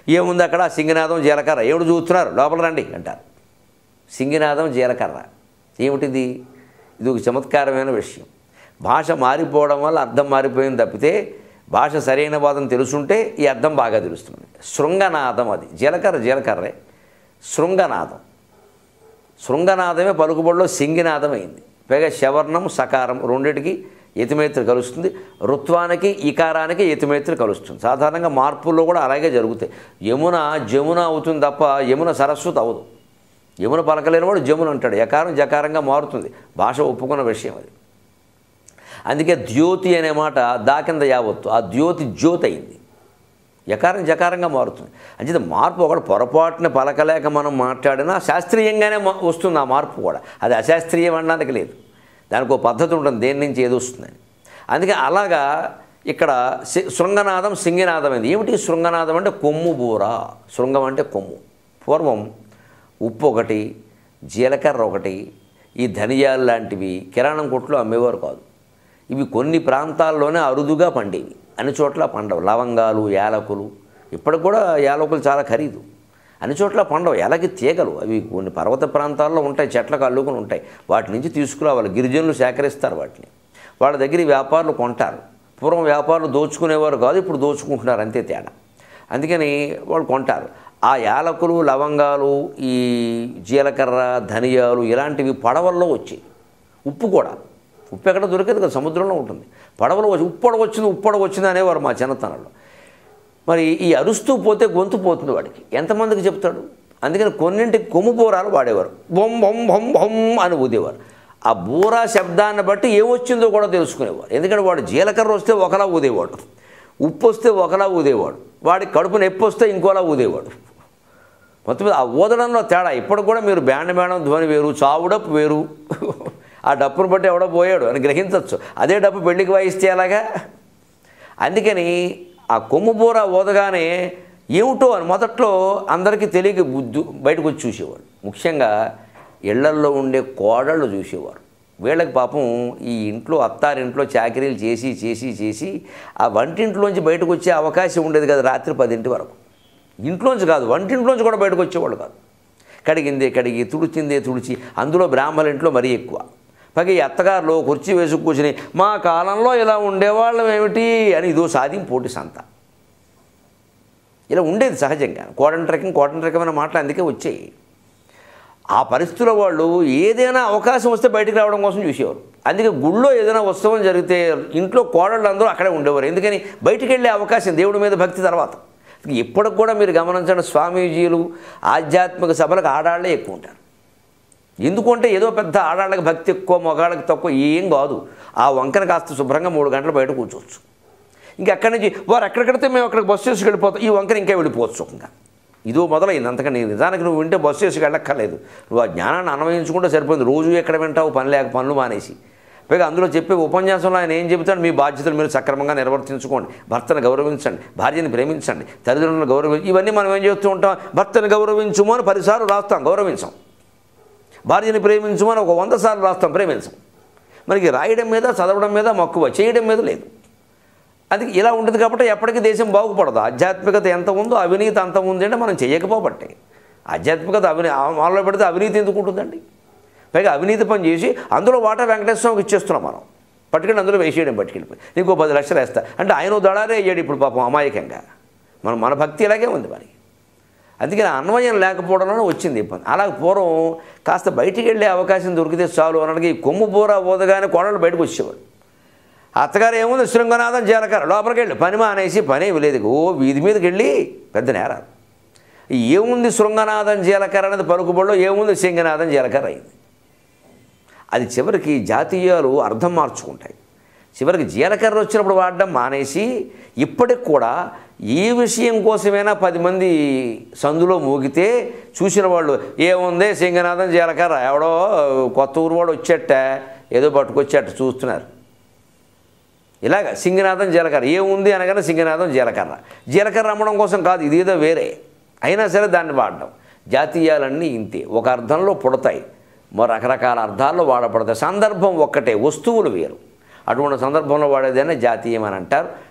ఏముంది అక్కడ సింగినాదం జీలకర్ర ఏమిటి చూస్తున్నారు లోపల రండి అంటారు సింగినాదం జీలకర్ర ఏమిటిది ఇది ఒక చమత్కారమైన విషయం భాష మారిపోవడం వల్ల అర్థం మారిపోయింది తప్పితే భాష సరైన వాదం తెలుసుంటే ఈ అర్థం బాగా తెలుస్తుంది శృంగనాదం అది జీలకర్ర జీలకర్రే శృంగనాదం శృంగనాదమే పలుకుబడిలో సింగినాదం అయింది పైగా శవర్ణం సకారం రెండిటికి యతిమైత్రి కలుస్తుంది రుత్వానికి ఇకారానికి యతిమైత్రి కలుస్తుంది సాధారణంగా మార్పుల్లో కూడా అలాగే జరుగుతాయి యమున జమున అవుతుంది తప్ప యమున సరస్వతి అవదు యమున పలకలేని వాడు జమున అంటాడు యకారం జకారంగా మారుతుంది భాష ఒప్పుకున్న విషయం అది అందుకే ద్యోతి అనే మాట దా కింద యావత్తు ఆ ద్యోతి జ్యోతి అయింది యకారం జకారంగా మారుతుంది అంచేత మార్పు ఒకటి పొరపాటున పలకలేక మనం మాట్లాడినా శాస్త్రీయంగానే మా- వస్తుంది ఆ మార్పు కూడా అది అశాస్త్రీయం అనడానికి లేదు దానికి ఒక పద్ధతి ఉంటుంది దేని నుంచి ఏది వస్తుందని అందుకే అలాగా ఇక్కడ సి- శృంగనాదం సింగినాదం అయింది ఏమిటి శృంగనాదం అంటే కొమ్ము బూర శృంగం అంటే కొమ్ము పూర్వం ఉప్పు ఒకటి జీలకర్ర ఒకటి ఈ ధనియాలు లాంటివి కిరాణం కొట్లో అమ్మేవారు కాదు ఇవి కొన్ని ప్రాంతాల్లోనే అరుదుగా పండేవి అన్ని చోట్ల పండవు లవంగాలు యాలకులు ఇప్పటికి కూడా యాలకులు చాలా ఖరీదు అన్ని చోట్ల పండవు యాలకి తీగలు అవి కొన్ని పర్వత ప్రాంతాల్లో ఉంటాయి చెట్లకు అల్లుకుని ఉంటాయి వాటి నుంచి తీసుకురావాలి గిరిజనులు సేకరిస్తారు వాటిని వాళ్ళ దగ్గర ఈ వ్యాపారులు కొంటారు పూర్వం వ్యాపారులు దోచుకునేవారు కాదు ఇప్పుడు దోచుకుంటున్నారు అంతే తేడా అందుకని వాళ్ళు కొంటారు ఆ యాలకులు లవంగాలు ఈ జీలకర్ర ధనియాలు ఇలాంటివి పడవల్లో వచ్చాయి ఉప్పు కూడా ఉప్పు ఎక్కడ దొరికేది కదా సముద్రంలో ఉంటుంది పడవలో వచ్చి ఉప్పడ వచ్చింది ఉప్పడ వచ్చింది అనేవారు మా చిన్నతనంలో మరి ఈ అరుస్తూ పోతే గొంతు పోతుంది వాడికి ఎంతమందికి చెప్తాడు అందుకని కొన్నింటికి కొమ్ము బూరాలు వాడేవారు బొమ్ బొమ్ బొమ్ బొమ్ అని ఊదేవారు ఆ బూరా శబ్దాన్ని బట్టి ఏమొచ్చిందో కూడా తెలుసుకునేవారు ఎందుకంటే వాడు జీలకర్ర వస్తే ఒకలా ఊదేవాడు ఉప్పు వస్తే ఒకలా ఊదేవాడు వాడికి కడుపు నొప్పి వస్తే ఇంకోలా ఊదేవాడు మొత్తం మీద ఆ ఊదడంలో తేడా ఇప్పుడు కూడా మీరు బ్యాండ్ మేడం ధ్వని వేరు చావుడప్పు వేరు ఆ డప్పును బట్టి ఎవడో పోయాడు అని గ్రహించవచ్చు అదే డప్పు పెళ్లికి వాయిస్తే ఎలాగా అందుకని ఆ కొమ్ము బూర ఊదగానే ఏమిటో అని మొదట్లో అందరికీ తెలియక బుద్ధు బయటకు వచ్చి చూసేవాడు ముఖ్యంగా ఇళ్లల్లో ఉండే కోడళ్ళు చూసేవారు వీళ్ళకి పాపం ఈ ఇంట్లో అత్తారింట్లో చాకరీలు చేసి చేసి చేసి ఆ వంటింట్లోంచి బయటకు వచ్చే అవకాశం ఉండేది కదా రాత్రి పదింటి వరకు ఇంట్లోంచి కాదు వంటింట్లోంచి కూడా బయటకు వచ్చేవాళ్ళు కాదు కడిగిందే కడిగి తుడిచిందే తుడిచి అందులో బ్రాహ్మణ ఇంట్లో మరీ ఎక్కువ పైగా ఈ అత్తగారులు కుర్చీ వేసి కూర్చుని మా కాలంలో ఇలా ఉండేవాళ్ళం ఏమిటి అని ఇదో సాధింపు పోటీ సంత ఇలా ఉండేది సహజంగా కోటన్ ట్రెక్కింగ్ కోటన్ ట్రెక్కింగ్ మాటలు అందుకే వచ్చాయి ఆ పరిస్థితుల్లో వాళ్ళు ఏదైనా అవకాశం వస్తే బయటికి రావడం కోసం చూసేవారు అందుకే గుళ్ళో ఏదైనా ఉత్సవం జరిగితే ఇంట్లో కోడళ్ళు అందరూ అక్కడే ఉండేవారు ఎందుకని బయటికి వెళ్ళే అవకాశం దేవుడి మీద భక్తి తర్వాత ఇప్పటికి కూడా మీరు గమనించండి స్వామీజీలు ఆధ్యాత్మిక సభలకు ఆడాళ్లే ఎక్కువ ఉంటారు ఎందుకంటే ఏదో పెద్ద ఆడాళ్ళకి భక్తి ఎక్కువ మగాళ్ళకి తక్కువ ఏం కాదు ఆ వంకన కాస్త శుభ్రంగా మూడు గంటలు బయట కూర్చోవచ్చు ఇంకా అక్కడి నుంచి వారు ఎక్కడికడితే మేము అక్కడికి బస్సు చేసి వెళ్ళిపోతాం ఈ వంకన ఇంకా వెళ్ళిపోవచ్చు ఇంకా ఇదో మొదలైంది అంతకని నిజానికి నువ్వు వింటే బస్సు చేసి వెళ్ళక్కర్లేదు నువ్వు ఆ జ్ఞానాన్ని అన్వయించుకుంటే సరిపోయింది రోజు ఎక్కడ వింటావు పని లేక పనులు మానేసి పైగా అందులో చెప్పే ఉపన్యాసంలో ఆయన ఏం చెబుతాడు మీ బాధ్యతలు మీరు సక్రమంగా నిర్వర్తించుకోండి భర్తను గౌరవించండి భార్యని ప్రేమించండి తల్లిదండ్రులను గౌరవించి ఇవన్నీ మనం ఏం చేస్తూ ఉంటాం భర్తను గౌరవించుము అని పదిసార్లు రాస్తాం గౌరవించాం భార్యని ప్రేమించమని ఒక వంద సార్లు రాస్తాం ప్రేమించం మనకి రాయడం మీద చదవడం మీద మక్కువ చేయడం మీద లేదు అది ఇలా ఉంటుంది కాబట్టి ఎప్పటికీ దేశం బాగుపడదు ఆధ్యాత్మికత ఎంత ఉందో అవినీతి అంత ఉంది అంటే మనం చేయకపోబట్టే ఆధ్యాత్మికత అవినీ మాలో పెడితే అవినీతి ఎందుకు ఉంటుందండి పైగా అవినీతి పని చేసి అందులో వాటా వెంకటేశ్వర స్వామికి ఇచ్చేస్తున్నాం మనం పట్టుకెళ్ళి అందులో వేసేయడం పట్టుకెళ్ళిపోయి నీకు పది లక్షలు వేస్తా అంటే ఆయన దళారే అయ్యాడు ఇప్పుడు పాపం అమాయకంగా మనం మన భక్తి ఇలాగే ఉంది మరి అందుకని అన్వయం లేకపోవడంలోనే వచ్చింది ఇబ్బంది అలా పూర్వం కాస్త బయటికి వెళ్ళే అవకాశం దొరికితే చాలు అనడానికి ఈ కొమ్ము బూర ఊదగానే కోడలు బయటకు వచ్చేవాడు అత్తగారు ఏముంది శృంగనాథం జీలకర్ర లోపలికి వెళ్ళి పని మానేసి పని ఏమి లేదు ఓ వీధి మీదకి వెళ్ళి పెద్ద నేరాలు ఏముంది శృంగనాథం జీలకర్ర అనేది పలుకుబడిలో ఏముంది సింగనాథం జీలకర్ర అయింది అది చివరికి జాతీయాలు అర్థం మార్చుకుంటాయి చివరికి జీలకర్ర వచ్చినప్పుడు వాడడం మానేసి ఇప్పటికి కూడా ఈ విషయం కోసమైనా పది మంది సందులో మోగితే చూసిన వాళ్ళు ఏముంది సింగనాథం జీలకర్ర ఎవడో కొత్త ఊరు వాడు వచ్చేట ఏదో పట్టుకొచ్చేట చూస్తున్నారు ఇలాగ సింగనాథం జీలకర్ర ఏముంది అనగానే సింగనాథం జీలకర్ర జీలకర్ర అమ్మడం కోసం కాదు ఇదేదో వేరే అయినా సరే దాన్ని వాడడం జాతీయాలన్నీ ఇంతే ఒక అర్థంలో పుడతాయి మరి రకరకాల అర్థాల్లో వాడబడతాయి సందర్భం ఒక్కటే వస్తువులు వేరు అటువంటి సందర్భంలో వాడేదైనా జాతీయం అని అంటారు